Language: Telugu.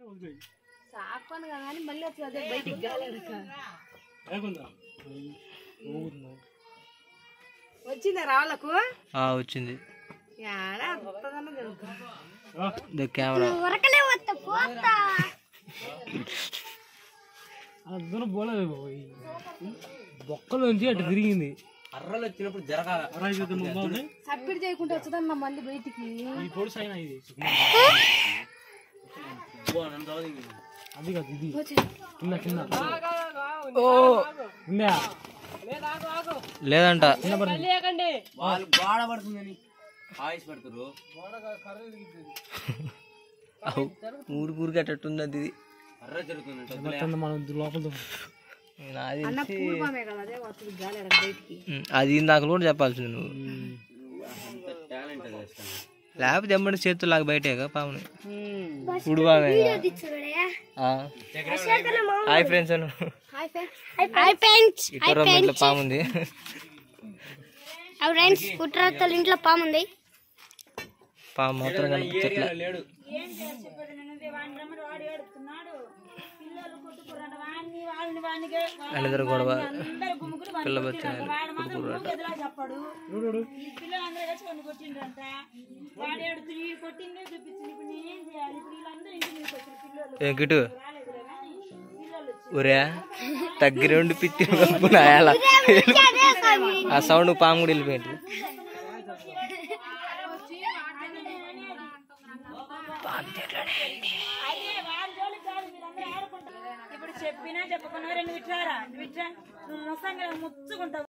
సాపను కదా అని మళ్ళీ వస్తుంది అదే బయటికి గాలేడక వచ్చిందా రావాలకు ఆ, వచ్చింది యాడా వస్తుందన్న జరుగుతుంది ద కెమెరా ఉరకలే వస్తా పోతా అందులో పోలేదు బాబోయ్ బొక్కలోంచి అటు తిరిగింది అర్రలు వచ్చినప్పుడు జరగాల సబ్మిట్ చేయకుండా వచ్చదన్న మళ్ళీ బయటికి ఈ పొడి అయినా ఇది అది కాదు ఇది కింద కింద ఉందా లేదంట వాళ్ళు గోడ పడుతుందని ఆయుష్ పెడతారు అవు ఊరు ఊరికి అట్టట్టుంది అది ఇది అర్ర జరుగుతుంది మొత్తం మనం లోపల నాది అన్న పూర్వమే కదా అదే వస్తుంది గాలేడ బయటికి ఉమ్, అది ఇందాక కూడా చెప్పాల్సింది నువ్వు అంత టాలెంట్ అది అసలు లేకపోతే ఎమ్మడి చేతులు లాగా బయటేగా పాముని ఉడువామే చూడే హాయ్ ఫ్రెండ్స్ అను హాయ్ ఫ్రెండ్స్ ఇక్కడ ఇంట్లో పాము ఉంది హాయ్ ఫ్రెండ్స్ కుట్రత్తల ఇంట్లో పాము ఉంది పాము మాత్రం కనిపించట్లే లేడు వాళ్ళిద్దరు గొడవ పిల్ల బచ్చారు కొడుకురాట ఏ గిటు ఒరే దగ్గర ఉండి పిచ్చి పంపు నాయాల ఆ సౌండ్ పాము కూడా వెళ్ళిపోయింది ఇప్పుడు చెప్పినా చెప్పకుండా రెండు విట్రారా విట్రా నువ్వు ముసంగా ముచ్చుకుంటావు